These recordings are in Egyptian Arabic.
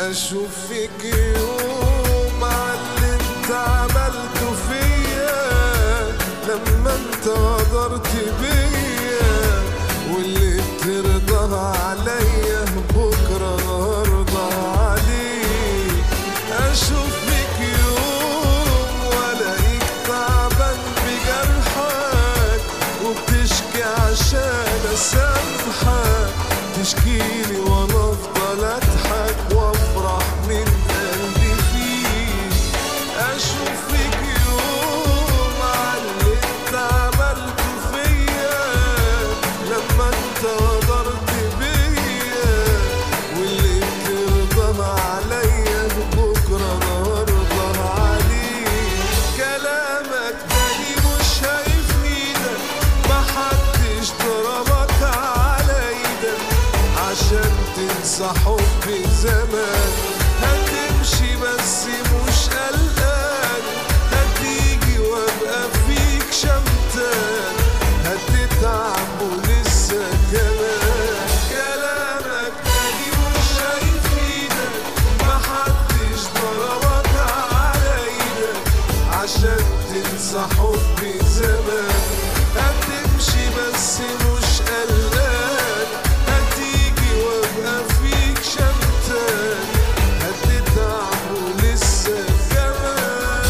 اشوف فيك يوم على اللي انت عملته فيا لما انت غدرت بيا واللي بترضى عليا بكره ارضى عليك اشوف فيك يوم والاقيك تعبان بجرحك وبتشكي عشان اسامحك تشكيلي وانا افضل اضحك وافرح من قلبي فيك اشوف فيك يوم على اللي انت عملته فيا لما انت غدرت بيا واللي بترضى عليا بكره انا ارضى عليك كلامك تاني مش هيفيدك محدش ضربك على ايدك عشان تنسى حب زمان هتمشي بس مش قلقان هتيجي وابقى فيك شمتان هتتعب ولسه كمان كلامك تاني مش هيفيدك محدش ضربك على ايدك عشان تنسى حب زمان هتمشي بس مش قلقان هتيجي وابقى فيك شمتان هتتعب ولسه كمان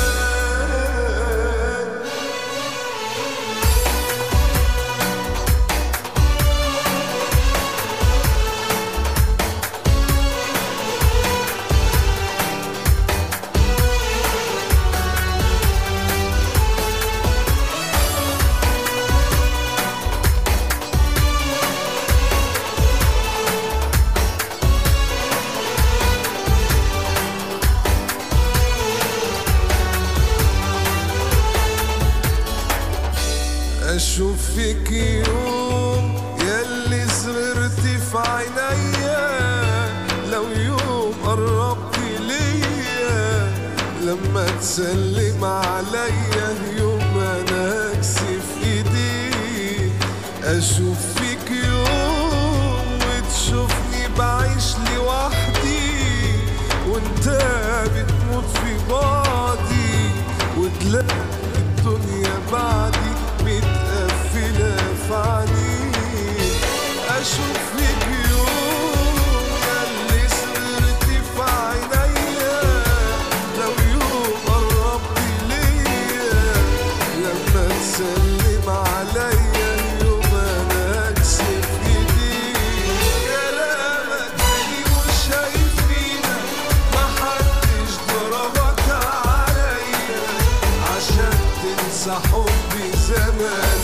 اشوف فيك يوم ياللي صغرت في عينيا لو يوم قربت ليا لما تسلم عليا يوم انا اكسف ايديك اشوف فيك يوم وتشوفني بعيش لوحدي وانت بتموت في بعضي وتلاقي الدنيا بعدي متقفلة في عينيك أشوف فيك يوم ياللي صرت في عينيا لو يوم قربت ليا لما تسلم عليا يوم أنا أكسف إيديك كلامك تاني مش هيفيدك محدش ضربك عليا عشان تنسى حبي زمان